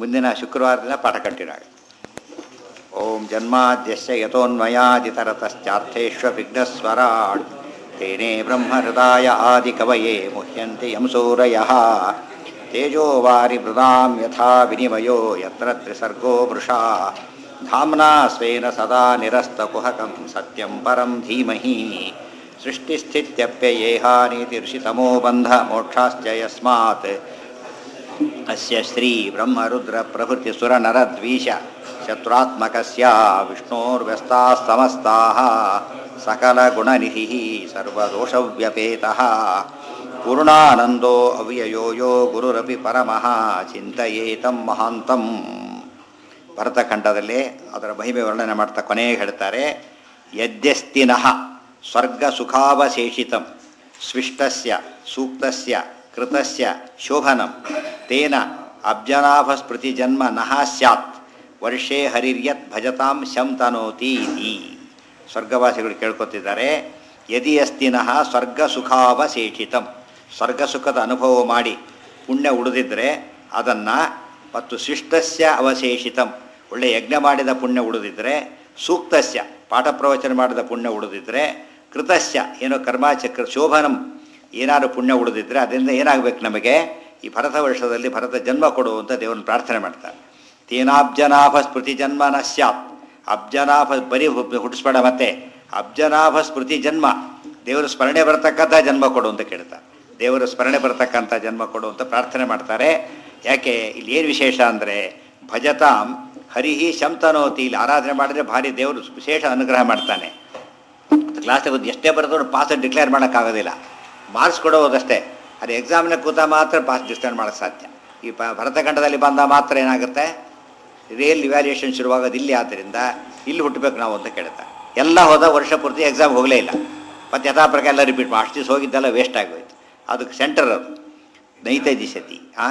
ಮುಂದಿನ ಶುಕ್ರವಾರದಿಂದ ಪಾಠ ಕಂಟಿನ್ಯೂ ಆಗುತ್ತೆ ಓಂ ಜನ್ಮಾದ್ಯಸ್ಯ ಯತೋನ್ಮಯಾದಿತರತಶ್ಚಾರ್ಥೇಶ್ವ ವಿಘ್ನಸ್ವರಾಟ್ ತೇನೇ ಬ್ರಹ್ಮಹೃದಾಯ ಆದಿಕವಯೇ ಮುಹ್ಯಂತಿ ಯಂ ಸೂರಯಃ ತೇಜೋ ವಾರಿ ಮೃದಾಂ ಯಥಾ ವಿನಿಮಯೋ ಯತ್ರ ತ್ರಿಸರ್ಗೋ ವೃಷಾ ಧಾಮ್ನಾ ಸ್ವೇನ ಸದಾ ನಿರಸ್ತಕುಹಕಂ ಸತ್ಯಂ ಪರಂ ಧೀಮಹಿ ಸೃಷ್ಟಿಸ್ಥಿತ್ಯಪ್ಯಯೇಹಾನೀತಿರ್ಷಿತಮೋ ಬಂಧ ಮೋಕ್ಷಾಶ್ಚ ಯಸ್ಮಾತ್ ಅಸ್ಯ ಶ್ರೀ ಬ್ರಹ್ಮರುದ್ರ ಪ್ರಭೃತಿ ಸುರ ನರದ್ವೀಷ ಶತ್ರುತ್ಮಕಸ್ಯ ವಿಷ್ಣೋರ್ವ್ಯಸ್ತಾः ಸಮಸ್ತಾः सकलगुणनिधिः सर्वदोषव्यपेतः पूर्णानन्दो ಅವ್ಯಯೋ ಯೋ ಗುರುರಪಿ ಪರಮಃ ಚಿಂತಯೇತಂ ಮಹಾಂತಂ ಭರತಖಂಡದಲ್ಲಿ ಅದರ ಮಹಿಮೆ ವರ್ಣನೆ ಮಾಡ್ತಾ ಕೊನೆಗೆ ಹೇಳ್ತಾರೆ ಯದ್ಯಸ್ತಿನಃ ಸ್ವರ್ಗ ಸುಖಾವಶೇಷಿತಂ ಸ್ವಿಷ್ಟಸ್ಯ ಸೂಕ್ತಸ್ಯ ಕೃತಸ್ಯ ಶೋಭನಂ ತೇನ ಅಬ್ಜನಾಭಸ್ಮೃತಿ ಜನ್ಮ ನಃ ಸ್ಯಾತ್ ವರ್ಷೇ ಹರಿರ್ಯತ್ ಭಜತಾಂ ಶಂ ತನೋತಿ ಇತಿ ಸ್ವರ್ಗವಾಸಿಗಳು ಕೇಳ್ಕೊತಿದ್ದಾರೆ ಯದಿ ಅಸ್ತಿನಃ ಸ್ವರ್ಗ ಸುಖಾವಶೇಷಿತಂ ಸ್ವರ್ಗ ಸುಖದ ಅನುಭವ ಮಾಡಿ ಪುಣ್ಯ ಉಳಿದಿದ್ರೆ ಅದನ್ನು ಮತ್ತು ಶಿಷ್ಟಸ್ಯ ಅವಶೇಷಿತಂ ಒಳ್ಳೆ ಯಜ್ಞ ಮಾಡಿದ ಪುಣ್ಯ ಉಳಿದಿದ್ರೆ ಸೂಕ್ತಸ್ಯ ಪಾಠ ಪ್ರವಚನ ಮಾಡಿದ ಪುಣ್ಯ ಉಳಿದಿದ್ರೆ ಕೃತಸ್ಯ ಏನೋ ಕರ್ಮಾಚಕ್ರ ಶೋಭನಂ ಏನಾದ್ರು ಪುಣ್ಯ ಉಳಿದಿದ್ರೆ ಅದರಿಂದ ಏನಾಗಬೇಕು ನಮಗೆ ಈ ಭರತ ವರ್ಷದಲ್ಲಿ ಭರತ ಜನ್ಮ ಕೊಡು ಅಂತ ದೇವರನ್ನು ಪ್ರಾರ್ಥನೆ ಮಾಡ್ತಾರೆ ತೇನಾಬ್ಜನಾಭ ಸ್ಮೃತಿ ಜನ್ಮ ನ ಸ್ಯಾತ್ ಅಬ್ಜನಾಭ ಬರೀ ಹುಟ್ಟಿಸ್ಬೇಡ ಮತ್ತೆ ಅಬ್ಜನಾಭ ಸ್ಮೃತಿ ಜನ್ಮ ದೇವರ ಸ್ಮರಣೆ ಬರತಕ್ಕಂಥ ಜನ್ಮ ಕೊಡು ಅಂತ ಕೇಳ್ತಾರೆ ದೇವರ ಸ್ಮರಣೆ ಬರತಕ್ಕಂಥ ಜನ್ಮ ಕೊಡು ಅಂತ ಪ್ರಾರ್ಥನೆ ಮಾಡ್ತಾರೆ ಯಾಕೆ ಇಲ್ಲಿ ಏನು ವಿಶೇಷ ಅಂದರೆ ಭಜತಾಂ ಹರಿಹಿ ಶಂತನೋತಿ ಇಲ್ಲಿ ಆರಾಧನೆ ಮಾಡಿದ್ರೆ ಭಾರಿ ದೇವರು ವಿಶೇಷ ಅನುಗ್ರಹ ಮಾಡ್ತಾನೆ ಕ್ಲಾಸಿಗೆ ಒಂದು ಎಷ್ಟೇ ಬರೆದ್ರು ಪಾಸ್ ಡಿಕ್ಲೇರ್ ಮಾಡೋಕ್ಕಾಗೋದಿಲ್ಲ ಮಾರ್ಕ್ಸ್ ಕೊಡೋದಷ್ಟೇ ಅದು ಎಕ್ಸಾಮ್ನ ಕೂತ ಮಾತ್ರ ಪಾಸ್ ಡಿಕ್ಲೇರ್ ಮಾಡೋಕ್ಕೆ ಸಾಧ್ಯ ಈ ಪ ಭರತಖಂಡದಲ್ಲಿ ಬಂದ ಮಾತ್ರ ಏನಾಗುತ್ತೆ ರಿಯಲ್ ಇವ್ಯಾಲ್ಯೂಯೇಷನ್ ಶುರುವಾಗೋದು ಇಲ್ಲಿ ಆದ್ದರಿಂದ ಇಲ್ಲಿ ಹುಟ್ಟಬೇಕು ನಾವು ಅಂತ ಕೇಳ್ತಾರೆ ಎಲ್ಲ ಹೋದ ವರ್ಷ ಪೂರ್ತಿ ಎಕ್ಸಾಮ್ ಹೋಗಲೇ ಇಲ್ಲ ಮತ್ತು ಯಥಾ ಪ್ರಕಾರ ಎಲ್ಲ ರಿಪೀಟ್ ಮಾಡಿ ಅಷ್ಟು ದಿವಸ ಹೋಗಿದ್ದೆಲ್ಲ ವೇಸ್ಟ್ ಆಗೋಯ್ತು ಅದಕ್ಕೆ ಸೆಂಟರ್ ಅದು ನೈತೈದಿ ಸತಿ ಆ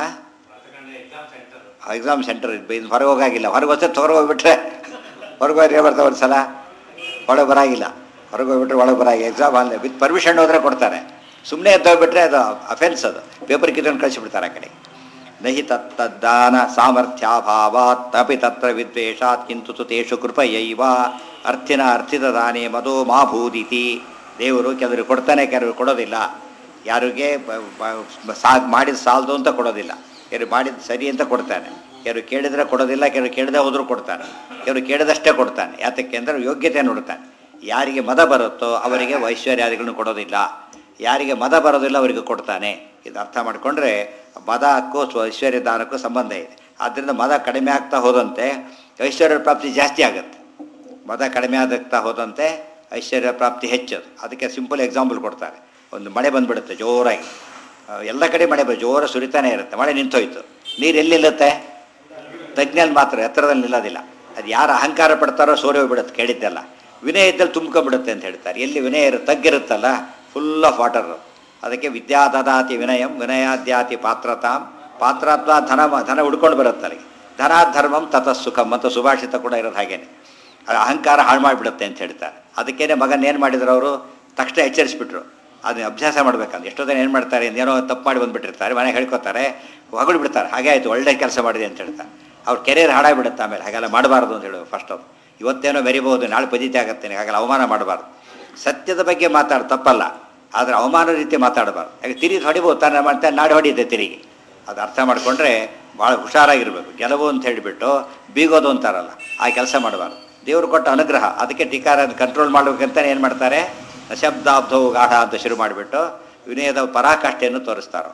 ಎಕ್ಸಾಮ್ ಸೆಂಟರ್ ಇದು ಹೊರಗೆ ಹೋಗಾಗಿಲ್ಲ ಹೊರಗೆ ಹೊಸ ಹೊರಗೆ ಹೋಗ್ಬಿಟ್ರೆ ಹೊರಗೆ ಹೋದ್ರೆ ಬರ್ತಾವೆ ಒಂದು ಸಲ ಒಳಗೆ ಬರಾಗಿಲ್ಲ ಹೊರಗೆ ಹೋಗ್ಬಿಟ್ರೆ ಒಳಗೆ ಬರಾಗಿ ಎಕ್ಸಾಮ್ ಅಲ್ಲಿ ವಿತ್ ಪರ್ಮಿಷನ್ ಹೋದರೆ ಕೊಡ್ತಾರೆ ಸುಮ್ಮನೆ ಎದ್ದೋಗ್ಬಿಟ್ರೆ ಅದು ಅಫೆನ್ಸ್ ಅದು ಪೇಪರ್ ಕಿತ್ಕೊಂಡು ಕಳಿಸಿಬಿಡ್ತಾರೆ ಆ ಕಡೆ ನಹಿ ತತ್ತದ್ದಾನ ಸಾಮರ್ಥ್ಯಾಭಾವಾತ್ ತಪಿ ತತ್ರ ವಿದ್ವೇಷಾತ್ ಕಿಂತು ತು ತೇಷು ಕೃಪಯೈವ ಅರ್ಥಿನ ಅರ್ಥಿತ ದಾನೆ ಮದೋ ಮಾ ಭೂದಿತಿ ದೇವರು ಕೆಲವರು ಕೊಡ್ತಾನೆ ಕೆಲವರು ಕೊಡೋದಿಲ್ಲ ಯಾರಿಗೆ ಸಾ ಮಾಡಿದ ಸಾಲದು ಅಂತ ಕೊಡೋದಿಲ್ಲ ಯಾರು ಮಾಡಿದ ಸರಿ ಅಂತ ಕೊಡ್ತಾನೆ ಕೆಲವರು ಕೇಳಿದರೆ ಕೊಡೋದಿಲ್ಲ ಕೆಲವರು ಕೇಳದೆ ಹೋದರೂ ಕೊಡ್ತಾನೆ ಕೆಲವರು ಕೇಳಿದಷ್ಟೇ ಕೊಡ್ತಾನೆ ಯಾತಕ್ಕೆ ಅಂದರೆ ಯೋಗ್ಯತೆ ನೋಡ್ತಾನೆ ಯಾರಿಗೆ ಮದ ಬರುತ್ತೋ ಅವರಿಗೆ ಐಶ್ವರ್ಯಾದಿಗಳನ್ನು ಕೊಡೋದಿಲ್ಲ ಯಾರಿಗೆ ಮದ ಬರೋದಿಲ್ಲ ಅವರಿಗೆ ಕೊಡ್ತಾನೆ ಇದು ಅರ್ಥ ಮಾಡಿಕೊಂಡ್ರೆ ಮದಕ್ಕೂ ಸ್ವ ಐಶ್ವರ್ಯ ದಾನಕ್ಕೂ ಸಂಬಂಧ ಇದೆ ಆದ್ದರಿಂದ ಮದ ಕಡಿಮೆ ಆಗ್ತಾ ಹೋದಂತೆ ಐಶ್ವರ್ಯ ಪ್ರಾಪ್ತಿ ಜಾಸ್ತಿ ಆಗುತ್ತೆ ಮದ ಕಡಿಮೆ ಆಗ್ತಾ ಹೋದಂತೆ ಐಶ್ವರ್ಯ ಪ್ರಾಪ್ತಿ ಹೆಚ್ಚದು ಅದಕ್ಕೆ ಸಿಂಪಲ್ ಎಕ್ಸಾಂಪಲ್ ಕೊಡ್ತಾರೆ ಒಂದು ಮಳೆ ಬಂದುಬಿಡುತ್ತೆ ಜೋರಾಗಿ ಎಲ್ಲ ಕಡೆ ಮಳೆ ಬ ಜೋರ ಸುರಿತಾನೆ ಇರುತ್ತೆ ಮಳೆ ನಿಂತೋಯ್ತು ನೀರು ಎಲ್ಲಿ ನಿಲ್ಲುತ್ತೆ ತಜ್ಞಲ್ಲಿ ಮಾತ್ರ ಎತ್ತರದಲ್ಲಿ ನಿಲ್ಲೋದಿಲ್ಲ ಅದು ಯಾರು ಅಹಂಕಾರ ಪಡ್ತಾರೋ ಸೋರಿ ಹೋಗ್ಬಿಡುತ್ತೆ ಕೇಳಿದ್ದೆಲ್ಲ ವಿನಯ ಇದ್ದಲ್ಲಿ ತುಂಬ್ಕೊಂಡ್ಬಿಡುತ್ತೆ ಅಂತ ಹೇಳ್ತಾರೆ ಎಲ್ಲಿ ವಿನಯ ಇರು ತಗ್ಗಿರುತ್ತಲ್ಲ ಫುಲ್ ಆಫ್ ವಾಟರ್ ಅದಕ್ಕೆ ವಿದ್ಯಾದದಾತಿ ವಿನಯಂ ವಿನಯಾದ್ಯಾತಿ ಪಾತ್ರತಾಂ ಪಾತ್ರಾತ್ವ ಧನ ಧನ ಉಡ್ಕೊಂಡು ಬರುತ್ತೆ ಅಲ್ಲಿಗೆ ಧನಾಧರ್ಮಂ ತತಃಸುಖಂ ಮತ್ತು ಸುಭಾಷಿತ ಕೂಡ ಇರೋದು ಹಾಗೇನೆ ಅದು ಅಹಂಕಾರ ಹಾಳು ಮಾಡಿಬಿಡುತ್ತೆ ಅಂತ ಹೇಳ್ತಾರೆ ಅದಕ್ಕೇನೆ ಮಗನ ಏನು ಮಾಡಿದ್ರು ಅವರು ತಕ್ಷಣ ಎಚ್ಚರಿಸ್ಬಿಟ್ರು ಅದನ್ನ ಅಭ್ಯಾಸ ಮಾಡ್ಬೇಕಂತ ಎಷ್ಟೋ ಜನ ಏನು ಮಾಡ್ತಾರೆ ಏನೋ ತಪ್ಪು ಮಾಡಿ ಬಂದುಬಿಟ್ಟಿರ್ತಾರೆ ಮನೆಗೆ ಹೇಳ್ಕೊತಾರೆ ಹೊಗಳು ಬಿಡ್ತಾರೆ ಹಾಗೆ ಆಯಿತು ಒಳ್ಳೆ ಕೆಲಸ ಮಾಡಿದೆ ಅಂತ ಹೇಳ್ತಾರೆ ಅವ್ರ ಕೆರಿಯರ್ ಹಾಳಾಗ್ಬಿಡುತ್ತೆ ಆಮೇಲೆ ಹಾಗೆಲ್ಲ ಮಾಡಬಾರ್ದು ಅಂತ ಹೇಳೋದು ಫಸ್ಟ್ ಅದು ಇವತ್ತೇನೋ ಮೆರಿಬೋದು ನಾಳೆ ಪಜಿತಿ ಆಗುತ್ತೆ ಹಾಗೆಲ್ಲ ಅವಮಾನ ಮಾಡಬಾರ್ದು ಸತ್ಯದ ಬಗ್ಗೆ ಮಾತಾಡ ತಪ್ಪಲ್ಲ ಆದರೆ ಅವಮಾನ ರೀತಿ ಮಾತಾಡಬಾರ್ದು ಯಾಕೆ ತಿರುಗಿ ಹೊಡಿಬೋದು ತಾನೇ ಮಾಡ್ತಾರೆ ನಾಡು ಹೊಡಿಯುತ್ತೆ ತಿರುಗಿ ಅದು ಅರ್ಥ ಮಾಡಿಕೊಂಡ್ರೆ ಭಾಳ ಹುಷಾರಾಗಿರ್ಬೇಕು ಗೆಲುವು ಅಂತ ಹೇಳಿಬಿಟ್ಟು ಬೀಗೋದು ಅಂತಾರಲ್ಲ ಆ ಕೆಲಸ ಮಾಡಬಾರ್ದು ದೇವರು ಕೊಟ್ಟ ಅನುಗ್ರಹ ಅದಕ್ಕೆ ಟೀಕಾರ ಕಂಟ್ರೋಲ್ ಮಾಡ್ಬೇಕಂತ ಏನು ಮಾಡ್ತಾರೆ ಶಬ್ದಾಬ್ಧವು ಗಾಢ ಅಂತ ಶುರು ಮಾಡಿಬಿಟ್ಟು ವಿನಯದ ಪರಾಕಾಷ್ಠೆಯನ್ನು ತೋರಿಸ್ತಾರೋ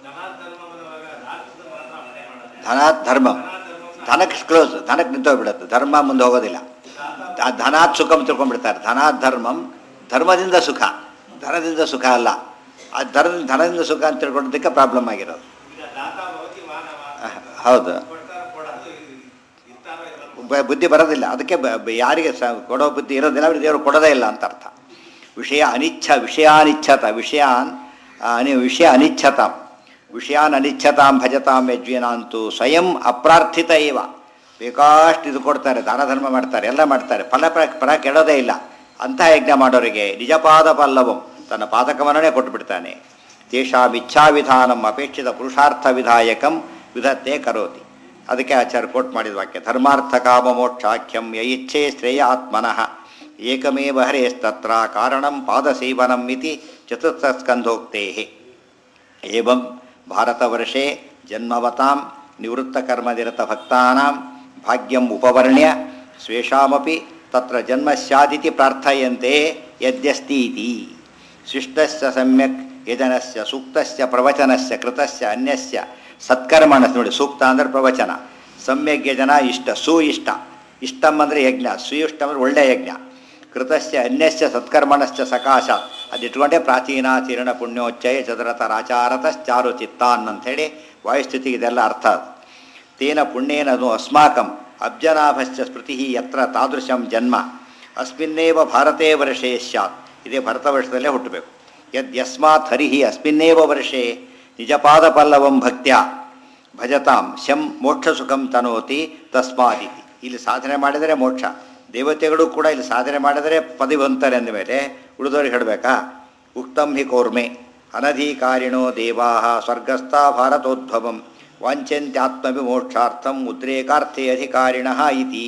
ಧನ ಧರ್ಮ ಧನಕ್ಕೆ ಕ್ಲೋಸ್ ಧನಕ್ಕೆ ನಿಂತೋಗ್ಬಿಡುತ್ತೆ ಧರ್ಮ ಮುಂದೆ ಹೋಗೋದಿಲ್ಲ ಧನಾತ್ ಸುಖಂ ತಿಳ್ಕೊಂಡ್ಬಿಡ್ತಾರೆ ಧನಾತ್ ಧರ್ಮಂ ಧರ್ಮದಿಂದ ಸುಖ ಧನದಿಂದ ಸುಖ ಅಲ್ಲ ಆ ಧನ ಧನದಿಂದ ಸುಖ ಅಂತ ತಿಳ್ಕೊಳ್ಳೋದಕ್ಕೆ ಪ್ರಾಬ್ಲಮ್ ಆಗಿರೋದು ಹೌದು ಬುದ್ಧಿ ಬರೋದಿಲ್ಲ ಅದಕ್ಕೆ ಯಾರಿಗೆ ಸ ಕೊಡೋ ಬುದ್ಧಿ ಇರೋದಿಲ್ಲ ಅವ್ರಿಗೆ ದೇವರು ಕೊಡೋದೇ ಇಲ್ಲ ಅಂತ ಅರ್ಥ ವಿಷಯ ಅನಿಚ್ಛ ವಿಷಯಾನಿಚ್ಛತ ವಿಷಯಾನ್ ಅನಿ ವಿಷಯ ಅನಿಚ್ಛತಾಂ ವಿಷಯಾನ್ ಅನಿಚ್ಛತಾಂ ಭಜತಾಂ ಯಜ್ವಿನಾಂತು ಸ್ವಯಂ ಅಪ್ರಾರ್ಥಿತ ಇವ ಬೇಕಾಷ್ಟು ಇದು ಕೊಡ್ತಾರೆ ದಾನ ಧರ್ಮ ಮಾಡ್ತಾರೆ ಎಲ್ಲ ಮಾಡ್ತಾರೆ ಫಲ ಪ್ರ ಫಲ ಕೆಡೋದೇ ಇಲ್ಲ ಅಂಥ ಯಜ್ಞ ಮಾಡೋರಿಗೆ ನಿಜಪಾದ ಪಲ್ಲವಂ ತನ್ನ ಪಾದಕವನ್ನೇ ಕೊಟ್ಟುಬಿಡ್ತಾನೆ ತೇಷಾಂ ಇಚ್ಛಾವಿಧಾನಂ ಅಪೇಕ್ಷಿತ ಪುರುಷಾರ್ಥ ವಿಧಾಯಕಂ ವಿಧತ್ತೆ ಕರೋತಿ ಅದಕ್ಕೆ ಆಚಾರ್ಯ ಕೋಟ್ ಮಾಡಿದ ವಾಕ್ಯ ಧರ್ಮಾರ್ಥ ಕಾಮ ಮೋಕ್ಷಾಖ್ಯಂ ಯ ಇಚ್ಛೆ ಶ್ರೇಯ ಆತ್ಮನಃ ಏಕಮೇವ ಹರೇಸ್ತತ್ರ ಕಾರಣಂ ಪಾದಸೇವನಂ ಇತಿ ಚತುರ್ಥಸ್ಕಂಧೋಕ್ತೇ ಏವಂ ಭಾರತವರ್ಷೆ ಜನ್ಮವತಾಂ ನಿವೃತ್ತಕರ್ಮನಿರತ ಭಕ್ತಾನಾಂ ಭಾಗ್ಯಂ ಉಪವರ್ಣ್ಯ ಸ್ವೇಷಾಮಪಿ ತತ್ರ ಜನ್ಮ ಸ್ಯಾದಿತಿ ಪ್ರಾರ್ಥಯಂತೆ ಯದ್ಯಸ್ತೀತಿ ಶಿಷ್ಟಸ್ಯ ಸಮ್ಯಕ್ ಯಜನಸ್ಯ ಸೂಕ್ತಸ್ಯ ಪ್ರವಚನಸ್ಯ ಕೃತಸ್ಯ ಅನ್ಯಸ್ಯ ಸತ್ಕರ್ಮಣ ನೋಡಿ ಸೂಕ್ತ ಅಂದರೆ ಪ್ರವಚನ ಸಮ್ಯಕ್ ಯಜನ ಇಷ್ಟ ಸು ಇಷ್ಟ ಇಷ್ಟಂ ಅಂದರೆ ಯಜ್ಞ ಸುಯಿಷ್ಟ ಅಂದರೆ ಒಳ್ಳೆಯ ಯಜ್ಞ ಕೃತಸ್ಯ ಅನ್ಯಸ್ಯ ಸತ್ಕರ್ಮಣಶ್ಚ ಸಕಾಶಾತ್ ಅದಿಟ್ಕೊಂಡೆ ಪ್ರಾಚೀನಾಚರಣ ಪುಣ್ಯೋಚ್ಚಯ ಚತುರತರಾಚಾರತಶ್ಚಾರು ಚಿತ್ತಾನ್ ಅಂಥೇಳಿ ವಾಯುಸ್ಥಿತಿಗೆ ಇದೆಲ್ಲ ಅರ್ಥ ಅದು ತೇನ ಪುಣ್ಯೇನ ಅದು ಅಸ್ಮಾಕಂ ಅಬ್ಜನಾಭಶ್ಚ ಸ್ಮೃತಿ ಯತ್ರ ತಾದೃಶಂ ಜನ್ಮ ಅಸ್ಮಿನ್ನೇವ ಭಾರತೇ ವರ್ಷೇ ಸ್ಯಾತ್ ಇದೇ ಭರತ ವರ್ಷದಲ್ಲೇ ಹುಟ್ಟಬೇಕು ಯದ್ ಯಸ್ಮಾತ್ ಹರಿಹಿ ಅಸ್ಮಿನ್ನೇವ ವರ್ಷೇ ನಿಜಪಾದ ಪಲ್ಲವಂ ಭಕ್ತ್ಯ ಭಜತಾಂ ಶಂ ಮೋಕ್ಷ ಸುಖಂ ತನೋತಿ ತಸ್ಮಾದಿತಿ ಇಲ್ಲಿ ಸಾಧನೆ ಮಾಡಿದರೆ ಮೋಕ್ಷ ದೇವತೆಗಳು ಕೂಡ ಇಲ್ಲಿ ಸಾಧನೆ ಮಾಡಿದರೆ ಪದವಂತಾರೆ ಅಂದಮೇಲೆ ಉಳಿದವ್ರಿಗೆ ಹೇಳಬೇಕಾ ಉಕ್ತಂ ಹಿ ಕೌರ್ಮೆ ಅನಧಿಕಾರಿಣೋ ದೇವಾ ಸ್ವರ್ಗಸ್ಥ ಭಾರತೋದ್ಭವಂ ವಾಂಛಂತ್ಯಾತ್ಮವಿಮೋಕ್ಷಾರ್ಥಂ ಉದ್ರೇಕಾರ್ಥೇ ಅಧಿಕಾರಿಣ ಇತಿ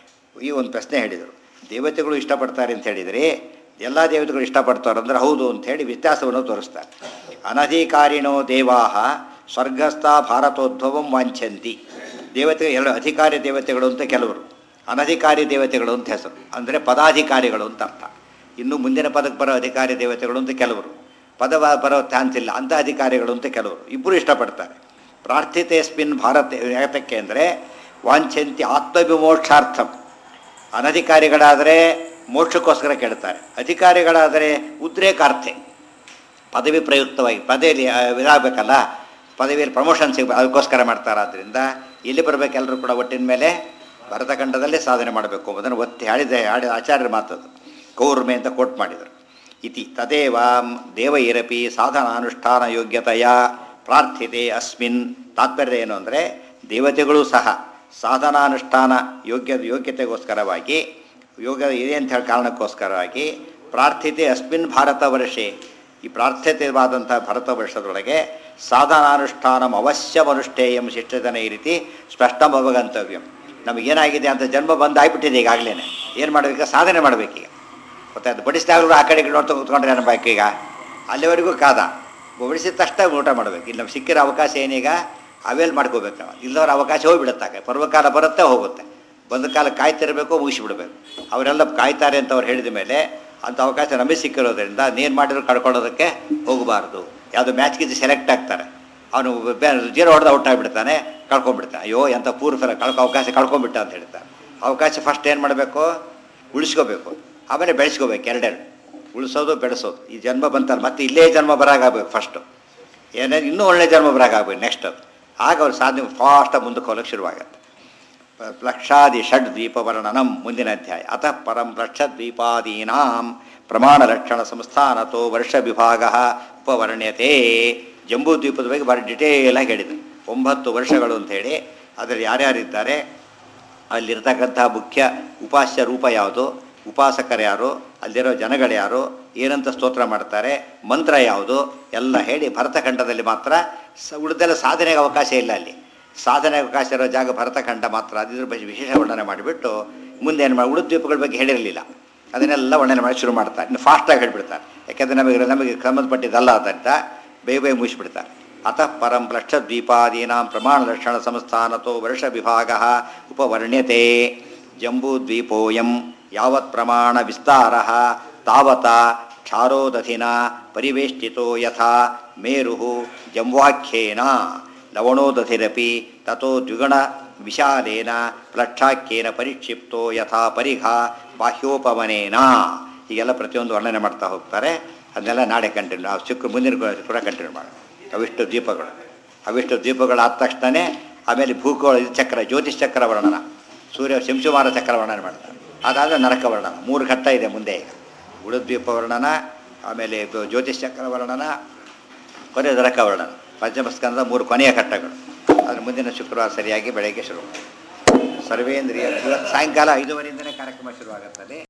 ಈ ಒಂದು ಪ್ರಶ್ನೆ ಹೇಳಿದರು ದೇವತೆಗಳು ಇಷ್ಟಪಡ್ತಾರೆ ಅಂತ ಹೇಳಿದರೆ ಎಲ್ಲ ದೇವತೆಗಳು ಇಷ್ಟಪಡ್ತಾರೆ ಅಂದ್ರೆ ಹೌದು ಅಂತ ಹೇಳಿ ವ್ಯತ್ಯಾಸವನ್ನು ತೋರಿಸ್ತಾರೆ ಅನಧಿಕಾರಿಣೋ ದೇವಾ ಸ್ವರ್ಗಸ್ಥ ಭಾರತೋದ್ಭವಂ ವಾಂಛಂತಿ ದೇವತೆ ಎರಡು ಅಧಿಕಾರಿ ದೇವತೆಗಳು ಅಂತ ಕೆಲವರು ಅನಧಿಕಾರಿ ದೇವತೆಗಳು ಅಂತ ಹೆಸರು ಅಂದರೆ ಪದಾಧಿಕಾರಿಗಳು ಅಂತ ಅರ್ಥ ಇನ್ನು ಮುಂದಿನ ಪದಕ್ಕೆ ಬರೋ ಅಧಿಕಾರಿ ದೇವತೆಗಳು ಅಂತ ಕೆಲವರು ಪದ ಬರೋ ಚಾನ್ಸ್ ಇಲ್ಲ ಅಂಥ ಅಧಿಕಾರಿಗಳು ಅಂತ ಕೆಲವರು ಇಬ್ಬರು ಇಷ್ಟಪಡ್ತಾರೆ ಪ್ರಾರ್ಥಿತೇಸ್ಮಿನ್ ಭಾರತ ಯಾತಕ್ಕೆ ಅಂದರೆ ವಾಂಛಂತಿ ಆತ್ಮವಿಮೋಕ್ಷಾರ್ಥಂ ಅನಧಿಕಾರಿಗಳಾದರೆ ಮೋಕ್ಷಕ್ಕೋಸ್ಕರ ಕೇಳ್ತಾರೆ ಅಧಿಕಾರಿಗಳಾದರೆ ಉದ್ರೇಕಾರ್ಥೆ ಪದವಿ ಪ್ರಯುಕ್ತವಾಗಿ ಪದವಿಯಲ್ಲಿ ಆ, ಇದಾಗಬೇಕಲ್ಲ ಪದವಿಯಲ್ಲಿ ಪ್ರಮೋಷನ್ ಸಿಗ ಅದಕ್ಕೋಸ್ಕರ ಮಾಡ್ತಾರೆ ಆದ್ದರಿಂದ ಇಲ್ಲಿ ಬರಬೇಕು ಎಲ್ಲರೂ ಕೂಡ ಒಟ್ಟಿನ ಮೇಲೆ ಭರತಖಂಡದಲ್ಲೇ ಸಾಧನೆ ಮಾಡಬೇಕು ಎಂಬುದನ್ನು ಒತ್ತಿ ಹೇಳಿದೆ ಆಡಿದ ಆಚಾರ್ಯರ ಮಾತದು ಕೌರ್ಮೆ ಅಂತ ಕೋಟ್ ಮಾಡಿದರು ಇತಿ ತದೇವ ದೇವ ಇರಪಿ ಸಾಧನಾನುಷ್ಠಾನ ಯೋಗ್ಯತೆಯ ಪ್ರಾರ್ಥಿತೆ ಅಸ್ಮಿನ್ ತಾತ್ಪರ್ಯ ಏನು ಅಂದರೆ ದೇವತೆಗಳು ಸಹ ಸಾಧನಾನುಷ್ಠಾನ ಯೋಗ್ಯ ಯೋಗ್ಯತೆಗೋಸ್ಕರವಾಗಿ ಯೋಗ ಇದೆ ಅಂತ ಹೇಳಿ ಕಾರಣಕ್ಕೋಸ್ಕರವಾಗಿ ಪ್ರಾರ್ಥಿತೆ ಅಸ್ಮಿನ್ ಭಾರತ ವರ್ಷೆ ಈ ಪ್ರಾರ್ಥಿತವಾದಂಥ ಭರತ ವರ್ಷದೊಳಗೆ ಸಾಧನಾನುಷ್ಠಾನಂ ಅವಶ್ಯಮನುಷ್ಠೇಯಂ ಶಿಷ್ಟಜನ ಈ ರೀತಿ ಸ್ಪಷ್ಟಮವಗಂತವ್ಯಂ ನಮಗೇನಾಗಿದೆ ಅಂತ ಜನ್ಮ ಬಂದು ಆಗ್ಬಿಟ್ಟಿದೆ ಈಗಾಗಲೇ ಏನು ಮಾಡಬೇಕು ಸಾಧನೆ ಮಾಡಬೇಕೀಗ ಗೊತ್ತಾಯ್ತು ಬಡಿಸಿದಾಗಲೂ ಆ ಕಡೆ ಈ ಕಡೆ ನೋಡ್ತಾ ಕೂತ್ಕೊಂಡ್ರೆ ಅನ್ಬೇಕು ಈಗ ಅಲ್ಲಿವರೆಗೂ ಕಾದ ಬಡಿಸಿದ ತಕ್ಷಣ ಊಟ ಮಾಡಬೇಕು ಇಲ್ಲಿ ನಮ್ಗೆ ಸಿಕ್ಕಿರೋ ಅವಕಾಶ ಏನೀಗ ಅವೇಲ್ ಮಾಡ್ಕೋಬೇಕು ನಾವು ಇಲ್ಲದವ್ರ ಅವಕಾಶ ಹೋಗಿಬಿಡುತ್ತಾಗ ಪರ್ವಕಾಲ ಬರುತ್ತೆ ಹೋಗುತ್ತೆ ಬಂದ ಕಾಲ ಕಾಯ್ತಿರಬೇಕು ಮುಗಿಸಿಬಿಡ್ಬೇಕು ಅವರೆಲ್ಲ ಕಾಯ್ತಾರೆ ಅಂತ ಅವ್ರು ಹೇಳಿದ ಮೇಲೆ ಅಂಥ ಅವಕಾಶ ನಮಗೆ ಸಿಕ್ಕಿರೋದ್ರಿಂದ ನೀನು ಮಾಡಿದ್ರು ಕಳ್ಕೊಳ್ಳೋದಕ್ಕೆ ಹೋಗಬಾರ್ದು ಯಾವುದೋ ಮ್ಯಾಚ್ಗಿದ್ದು ಸೆಲೆಕ್ಟ್ ಆಗ್ತಾರೆ ಅವನು ಜೀರೋ ಹೊಡೆದ ಔಟ್ ಆಗಿಬಿಡ್ತಾನೆ ಕಳ್ಕೊಂಡ್ಬಿಡ್ತಾನೆ ಅಯ್ಯೋ ಎಂಥ ಪೂರ್ ಫಲ ಕಳ್ಕೊ ಅವಕಾಶ ಕಳ್ಕೊಂಡ್ಬಿಟ್ಟ ಅಂತ ಹೇಳ್ತಾನೆ ಅವಕಾಶ ಫಸ್ಟ್ ಏನು ಮಾಡಬೇಕು ಉಳಿಸ್ಕೋಬೇಕು ಆಮೇಲೆ ಬೆಳೆಸ್ಕೋಬೇಕು ಎರಡೆರಡು ಉಳಿಸೋದು ಬೆಳೆಸೋದು ಈ ಜನ್ಮ ಬಂತಲ್ಲ ಮತ್ತೆ ಇಲ್ಲೇ ಜನ್ಮ ಬರಾಗಬೇಕು ಫಸ್ಟು ಏನೇ ಇನ್ನೂ ಒಳ್ಳೆ ಜನ್ಮ ಬರಾಗಬೇಕು ನೆಕ್ಸ್ಟ್ ಅದು ಆಗ ಅವ್ರು ಸಾಧನೆ ಫಾಸ್ಟಾಗಿ ಮುಂದಕ್ಕೆ ಹೋಗಕ್ಕೆ ಶುರುವಾಗತ್ತೆ ಪ- ಪ್ಲಕ್ಷಾದಿ ಷಡ್ ದ್ವೀಪವರ್ಣನಂ ಮುಂದಿನ ಅಧ್ಯಾಯ ಅತಃ ಪರಂ ಪ್ಲಕ್ಷದ್ವೀಪಾದೀನಾಂ ಪ್ರಮಾಣ ಲಕ್ಷಣ ಸಂಸ್ಥಾನತೋ ವರ್ಷ ವಿಭಾಗ ಉಪವರ್ಣ್ಯತೆ ಜಂಬೂ ದ್ವೀಪದ ಬಗ್ಗೆ ಭಾರಿ ಡಿಟೇಲಾಗಿ ಹೇಳಿದರು ಒಂಬತ್ತು ವರ್ಷಗಳು ಅಂಥೇಳಿ ಅದರಲ್ಲಿ ಯಾರ್ಯಾರಿದ್ದಾರೆ ಅಲ್ಲಿರ್ತಕ್ಕಂಥ ಮುಖ್ಯ ಉಪಾಸ್ಯ ರೂಪ ಯಾವುದು ಉಪಾಸಕರು ಯಾರು ಅಲ್ಲಿರೋ ಜನಗಳು ಯಾರು ಏನಂತ ಸ್ತೋತ್ರ ಮಾಡ್ತಾರೆ ಮಂತ್ರ ಯಾವುದು ಎಲ್ಲ ಹೇಳಿ ಭರತಖಂಡದಲ್ಲಿ ಮಾತ್ರ ಸ ಉಳಿದೆಲ್ಲ ಸಾಧನೆಗೆ ಅವಕಾಶ ಇಲ್ಲ ಅಲ್ಲಿ ಸಾಧನೆ ಅವಕಾಶ ಇರೋ ಜಾಗ ಭರತಖಂಡ ಮಾತ್ರ ಅದ್ರ ಬಗ್ಗೆ ವಿಶೇಷ ವರ್ಣನೆ ಮಾಡಿಬಿಟ್ಟು ಮುಂದೆ ಏನು ಮಾಡಿ ಉಳಿದ ದ್ವೀಪಗಳ ಬಗ್ಗೆ ಹೇಳಿರಲಿಲ್ಲ ಅದನ್ನೆಲ್ಲ ವರ್ಣನೆ ಮಾಡಿ ಶುರು ಮಾಡ್ತಾರೆ ಇನ್ನು ಫಾಸ್ಟಾಗಿ ಹೇಳಿಬಿಡ್ತಾರೆ ಯಾಕೆಂದರೆ ನಮಗೆ ನಮಗೆ ಸಂಬಂಧಪಟ್ಟಿದ್ದಲ್ಲ ಆದ್ದರಿಂದ ಬೇಗ ಬೇಗ ಮುಗಿಸ್ಬಿಡ್ತಾರೆ ಅತಃ ಪರಂ ಲಕ್ಷದ್ವೀಪಾದೀನಾಂ ಪ್ರಮಾಣ ಲಕ್ಷಣ ಸಂಸ್ಥಾನತೋ ವರ್ಷ ವಿಭಾಗ ಉಪವರ್ಣ್ಯತೆ ಜಂಬೂದ್ವೀಪೋಯಂ ಯಾವತ್ ಪ್ರಮಾಣ ವಿಸ್ತಾರ ತಾವತ ಕ್ಷಾರೋದಧಿನ ಪರಿವೇಷ್ಟಿತೋ ಯಥಾ ಮೇರು ಜಂವಾಖ್ಯೇನ ಲವಣೋದಧಿರಪಿ ತಥೋ ದ್ವಿಗುಣ ವಿಶಾಲೇನ ಪ್ಲಕ್ಷಾಖ್ಯೇನ ಪರಿಕ್ಷಿಪ್ತೋ ಯಥಾ ಪರಿಘ ಬಾಹ್ಯೋಪಮನೇನ ಹೀಗೆಲ್ಲ ಪ್ರತಿಯೊಂದು ವರ್ಣನೆ ಮಾಡ್ತಾ ಹೋಗ್ತಾರೆ ಅದನ್ನೆಲ್ಲ ನಾಳೆ ಕಂಟಿನ್ಯೂ ನಾವು ಚಿಕ್ಕ ಮುಂದಿನ ಕೂಡ ಕಂಟಿನ್ಯೂ ಮಾಡೋಣ ಅವಿಷ್ಟು ದ್ವೀಪಗಳು ಅವಿಷ್ಟು ದ್ವೀಪಗಳಾದ ತಕ್ಷಣವೇ ಆಮೇಲೆ ಭೂಗೋಳ ಇದು ಚಕ್ರ ಜ್ಯೋತಿಷ್ ಚಕ್ರ ವರ್ಣನ ಸೂರ್ಯ ಶಂಶುಮಾರ ಚಕ್ರ ವರ್ಣನೆ ಮಾಡ್ತಾರೆ ಅದಾದ ನರಕ ವರ್ಣನ ಮೂರು ಘಟ್ಟ ಇದೆ ಮುಂದೆ ಈಗ ಉಳಿದ್ವೀಪ ವರ್ಣನ ಆಮೇಲೆ ಇದು ಜ್ಯೋತಿಷ್ ಚಕ್ರ ವರ್ಣನ ಕೊನೆ ನರಕ ವರ್ಣನ ಪಂಚಮಸ್ಕಂದ ಮೂರು ಕೊನೆಯ ಘಟ್ಟಗಳು ಅದ್ರ ಮುಂದಿನ ಶುಕ್ರವಾರ ಸರಿಯಾಗಿ ಬೆಳಗ್ಗೆ ಶುರು ಸರ್ವೇಂದ್ರಿಯ ಇವತ್ತು ಸಾಯಂಕಾಲ ಐದುವರೆಯಿಂದಲೇ ಕಾರ್ಯಕ್ರಮ ಶುರುವಾಗುತ್ತದೆ